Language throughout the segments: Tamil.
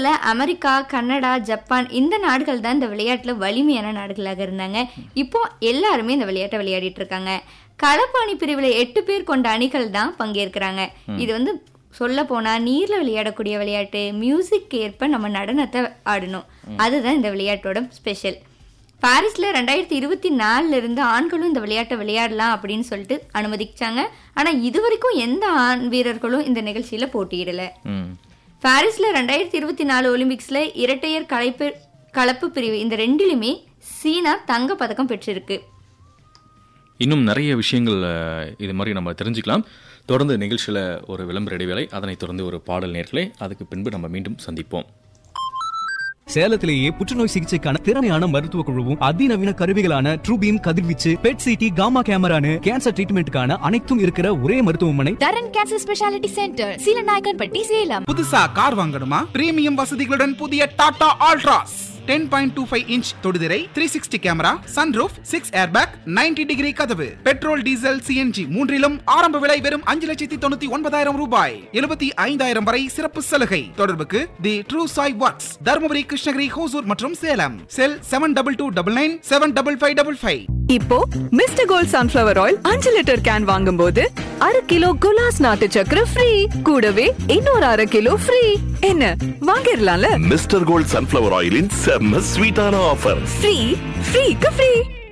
போல அமெரிக்கா கனடா ஜப்பான் இந்த நாடுகள் தான் இந்த விளையாட்டுல வலிமையான நாடுகளாக இருந்தாங்க இப்போ எல்லாருமே இந்த விளையாட்டை விளையாடிட்டு இருக்காங்க களப்பாணி பிரிவுல எட்டு பேர் கொண்ட அணிகள் தான் பங்கேற்கிறாங்க இது வந்து சொல்ல போனா நீர்ல விளையாடக்கூடிய விளையாட்டு மியூசிக் ஏற்ப நம்ம நடனத்தை ஆடணும் அதுதான் இந்த விளையாட்டோட ஸ்பெஷல் பாரிஸ்ல ரெண்டாயிரத்தி இருபத்தி நாலுல இருந்து ஆண்களும் இந்த விளையாட்டை விளையாடலாம் அப்படின்னு சொல்லிட்டு அனுமதிச்சாங்க ஆனா இது வரைக்கும் எந்த ஆண் வீரர்களும் இந்த நிகழ்ச்சியில போட்டியிடல ம் பாரிஸ்ல ரெண்டாயிரத்தி இருபத்தி நாலு ஒலிம்பிக்ஸ்ல இரட்டையர் கலைப்பு கலப்பு பிரிவு இந்த ரெண்டிலுமே சீனா தங்க பதக்கம் பெற்றிருக்கு இன்னும் நிறைய விஷயங்கள் அஹ், இது மாதிரி நம்ம தெரிஞ்சுக்கலாம் தொடர்ந்து நிகழ்ச்சியில் ஒரு விளம்பர இடைவேளை அதனைத் தொடர்ந்து ஒரு பாடல் நேர்களே அதுக்கு பின்பு நம்ம மீண்டும் சந்திப்போம் சேலத்திலேயே புற்றுநோய் சிகிச்சைக்கான திறமையான மருத்துவ குழுவும் அதிநவீன கருவிகளான ட்ரூபீம் கதிர்வீச்சு பெட் சிடி காமா கேமரானு கேன்சர் ட்ரீட்மெண்ட்டுக்கான அனைத்தும் இருக்கிற ஒரே மருத்துவமனை Dharan cancer speciality centre Seelanayakkanpatti Salem புதுசா கார் வாங்கணுமா பிரீமியம் வசதிகளுடன் புதிய Tata Altroz ten point two five inch தொடுதிரை three sixty camera sunroof six airbag 90 degree கதவு பெட்ரோல் டீசல் சிஎன்ஜி மூன்றிலும் ஆரம்ப விலை வெறும் அஞ்சு லட்சத்தி தொண்ணூத்தி ஒன்பதாயிரம் ரூபாய் எழுபத்தி ஐந்தாயிரம் வரை சிறப்பு சலுகை தொடர்புக்கு the true Sai works Dharmapuri Krishnagiri Hosur மற்றும் Salem cell seven double two double nine seven double five double five இப்போ மிஸ்டர் கோல்ட் சன்ஃபிளவர் ஆயில் அஞ்சு லிட்டர் கேன் வாங்கும்போது அரை கிலோ குலாஸ் நாட்டு சக்கரை ஃப்ரீ கூடவே இன்னொரு அரை கிலோ ஃப்ரீ என்ன வாங்கிடலாம்ல மிஸ்டர் கோல்ட் சன்ஃப்ளவர் ஆயிலின் செம்ம ஸ்வீட்டான ஆஃபர் ஃப்ரீ ஃப்ரீக்கு ஃப்ரீ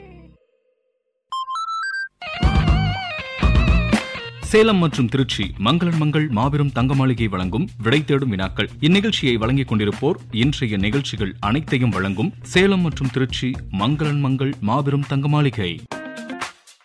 சேலம் மற்றும் திருச்சி மங்களன் மங்கள் மாபெரும் தங்க மாளிகை வழங்கும் விடை தேடும் வினாக்கள் இந்நிகழ்ச்சியை வழங்கிக் கொண்டிருப்போர் இன்றைய நிகழ்ச்சிகள் அனைத்தையும் வழங்கும் சேலம் மற்றும் திருச்சி மங்களன் மங்கள் மாபெரும் தங்க மாளிகை